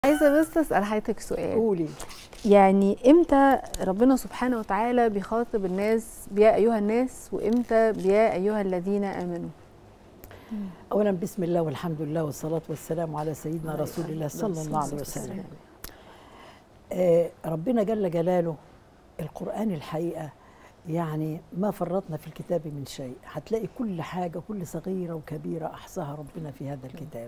عايزه بس اسال حضرتك سؤال قولي يعني امتى ربنا سبحانه وتعالى بيخاطب الناس بيا ايها الناس وامتى بيا ايها الذين امنوا اولا بسم الله والحمد لله والصلاه والسلام على سيدنا رسول الله صلى الله عليه وسلم آه ربنا جل جلاله القران الحقيقه يعني ما فرطنا في الكتاب من شيء هتلاقي كل حاجه كل صغيره وكبيره احصاها ربنا في هذا الكتاب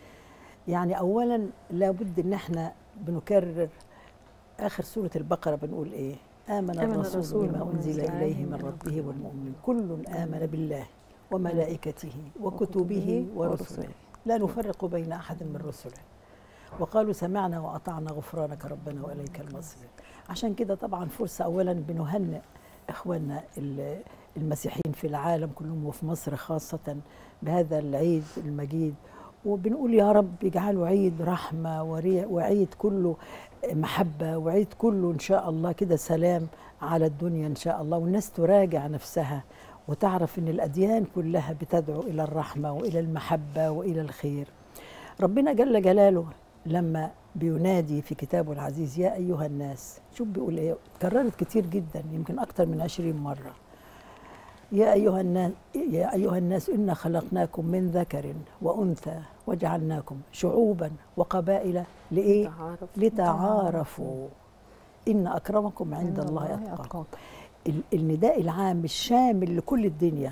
يعني اولا لابد ان احنا بنكرر اخر سوره البقره بنقول ايه امن, آمن الرسول, الرسول بما بما انزل أنزل اليه إليه من من ربه والمؤمنين كل امن بالله وملائكته وكتبه ورسله لا نفرق بين احد من رسله وقالوا سمعنا واطعنا غفرانك ربنا واليك المصير عشان كده طبعا فرصه اولا بنهنئ اخواننا ال- المسيحيين في العالم كلهم وفي مصر خاصه بهذا العيد المجيد وبنقول يا رب يجعله عيد رحمه وري- وعيد كله محبه وعيد كله ان شاء الله كده سلام على الدنيا ان شاء الله والناس تراجع نفسها وتعرف ان الاديان كلها بتدعو الى الرحمه والى المحبه والى الخير ربنا جل جلاله لما بينادي في كتابه العزيز يا أيها الناس شوف بيقول إيه كررت كتير جدا يمكن أكتر من عشرين مرة يا أيها الناس يا أيها الناس إنا خلقناكم من ذكر وأنثى وجعلناكم شعوبا وقبائل لإيه؟ تعارف لتعارفوا إن أكرمكم عند الله أتقاكم ال- النداء العام الشامل لكل الدنيا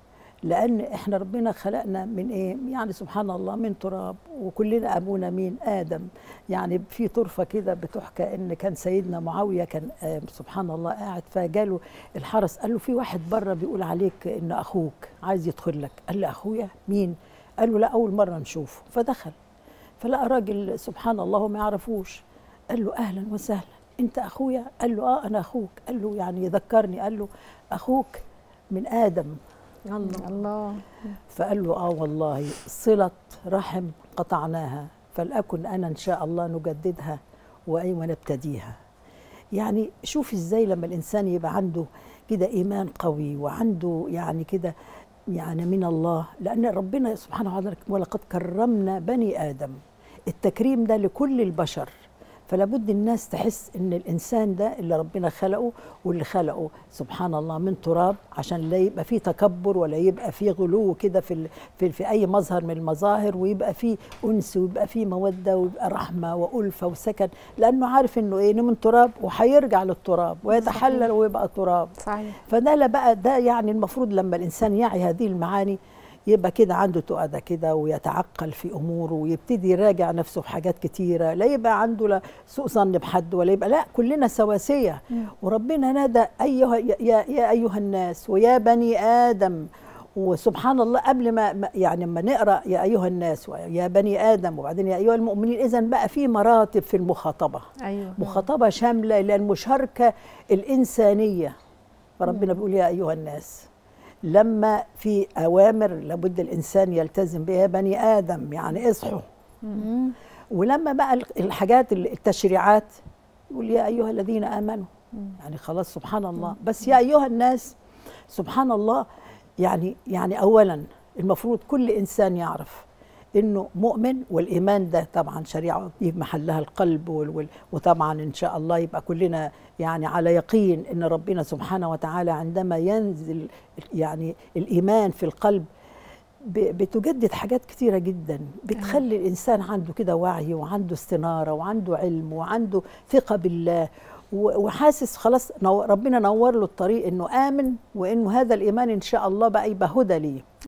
لان احنا ربنا خلقنا من ايه يعني سبحان الله من تراب وكلنا ابونا مين ادم يعني في طرفه كده بتحكى ان كان سيدنا معاويه كان آه سبحان الله قاعد فجاله الحرس قال له في واحد بره بيقول عليك ان اخوك عايز يدخل لك قال له اخويا مين قال له لا اول مره نشوفه فدخل فلقى راجل سبحان الله هو ما يعرفوش قال له اهلا وسهلا انت اخويا قال له اه انا اخوك قال له يعني ذكرني قال له اخوك من ادم الله الله فقال له اه والله صلة رحم قطعناها فلأكن أنا إن شاء الله نجددها وأي ونبتديها يعني شوف ازاي لما الإنسان يبقى عنده كده إيمان قوي وعنده يعني كده يعني من الله لأن ربنا سبحانه وتعالى ولقد كرمنا بني آدم التكريم ده لكل البشر فلا بد الناس تحس ان الانسان ده اللي ربنا خلقه واللي خلقه سبحان الله من تراب عشان لا يبقى فيه تكبر ولا يبقى فيه غلو كده في ال- في, في اي مظهر من المظاهر ويبقى فيه انس ويبقى فيه موده ويبقى رحمه والفه وسكن لانه عارف انه ايه إنه من تراب وهيرجع للتراب ويتحلل ويبقى تراب صحيح فده لا بقى ده يعني المفروض لما الانسان يعي هذه المعاني يبقى كده عنده تؤدى كده ويتعقل في اموره ويبتدي يراجع نفسه في حاجات كتيره لا يبقى عنده لا سوء ظن بحد ولا يبقى لا كلنا سواسيه وربنا نادى ايها يا, يا, يا ايها الناس ويا بني ادم وسبحان الله قبل ما ما- يعني لما نقرا يا ايها الناس ويا بني ادم وبعدين يا ايها المؤمنين اذا بقى في مراتب في المخاطبه ايوه مخاطبه شامله للمشاركه الانسانيه فربنا بيقول يا ايها الناس لما في اوامر لابد الانسان يلتزم بها يا بني ادم يعني اصحوا ولما بقى الحاجات التشريعات يقول يا ايها الذين امنوا يعني خلاص سبحان الله بس يا ايها الناس سبحان الله يعني يعني اولا المفروض كل انسان يعرف انه مؤمن والايمان ده طبعا شريعه دي محلها القلب وال- وال- وطبعا ان شاء الله يبقى كلنا يعني على يقين ان ربنا سبحانه وتعالى عندما ينزل يعني الايمان في القلب ب- بتجدد حاجات كتيرة جدا بتخلي الإنسان عنده كده وعي وعنده استنارة وعنده علم وعنده ثقة بالله و- وحاسس خلاص نو- ربنا نور له الطريق إنه آمن وإنه هذا الإيمان إن شاء الله بقى يبقى هدى ليه